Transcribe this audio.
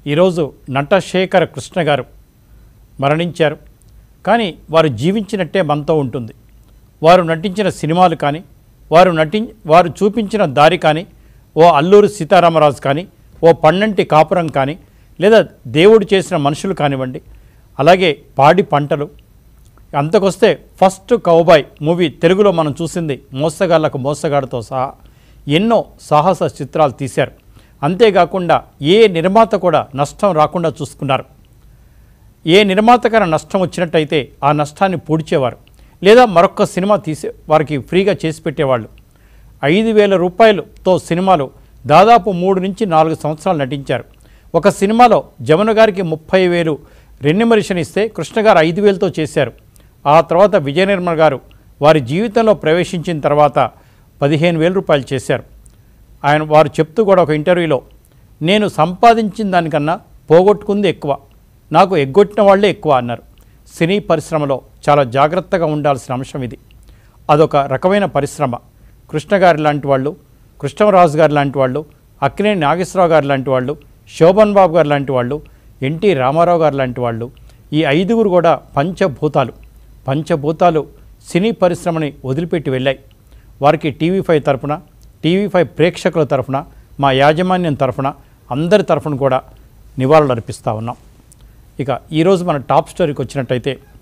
ఈరోజు నటశేఖర కృష్ణ గారు మరణించారు కానీ వారు జీవించినట్టే మనతో ఉంటుంది వారు నటించిన సినిమాలు కానీ వారు నటి వారు చూపించిన దారి కానీ ఓ అల్లూరి సీతారామరాజు కానీ ఓ పన్నంటి కాపురం కానీ లేదా దేవుడు చేసిన మనుషులు కానివ్వండి అలాగే పాడి పంటలు అంతకొస్తే ఫస్ట్ కౌబాయ్ మూవీ తెలుగులో మనం చూసింది మోసగాళ్లకు మోసగాడితో సహా ఎన్నో సాహస చిత్రాలు తీశారు అంతేకాకుండా ఏ నిర్మాత కూడా నష్టం రాకుండా చూసుకున్నారు ఏ నిర్మాతకర నష్టం వచ్చినట్టయితే ఆ నష్టాన్ని పూడ్చేవారు లేదా మరొక సినిమా తీసే వారికి ఫ్రీగా చేసి పెట్టేవాళ్ళు ఐదు వేల రూపాయలతో సినిమాలు దాదాపు మూడు నుంచి నాలుగు సంవత్సరాలు నటించారు ఒక సినిమాలో జమున గారికి ముప్పై వేలు రెన్యుమరేషన్ ఇస్తే కృష్ణ గారు ఐదు వేలతో చేశారు ఆ తర్వాత విజయ నిర్మల్ గారు వారి జీవితంలో ప్రవేశించిన తర్వాత పదిహేను వేల రూపాయలు చేశారు ఆయన వారు చెప్తూ కూడా ఒక ఇంటర్వ్యూలో నేను సంపాదించిన దానికన్నా పోగొట్టుకుంది ఎక్కువ నాకు ఎగ్గొట్టిన వాళ్ళే ఎక్కువ అన్నారు సినీ పరిశ్రమలో చాలా జాగ్రత్తగా ఉండాల్సిన అంశం ఇది అదొక రకమైన పరిశ్రమ కృష్ణ గారి లాంటి వాళ్ళు కృష్ణరాజు గారు లాంటి వాళ్ళు అక్కినేని నాగేశ్వరరావు గారు లాంటి వాళ్ళు శోభన్ బాబు గారు లాంటి వాళ్ళు ఎన్టీ రామారావు గారు లాంటి వాళ్ళు ఈ ఐదుగురు కూడా పంచభూతాలు పంచభూతాలు సినీ పరిశ్రమని వదిలిపెట్టి వెళ్ళాయి వారికి టీవీ ఫైవ్ తరఫున టీవీ ఫైవ్ ప్రేక్షకుల తరఫున మా యాజమాన్యం తరఫున అందరి తరఫున కూడా నివాళులు అర్పిస్తూ ఉన్నాం ఇక ఈరోజు మన టాప్ స్టోరీకి వచ్చినట్టయితే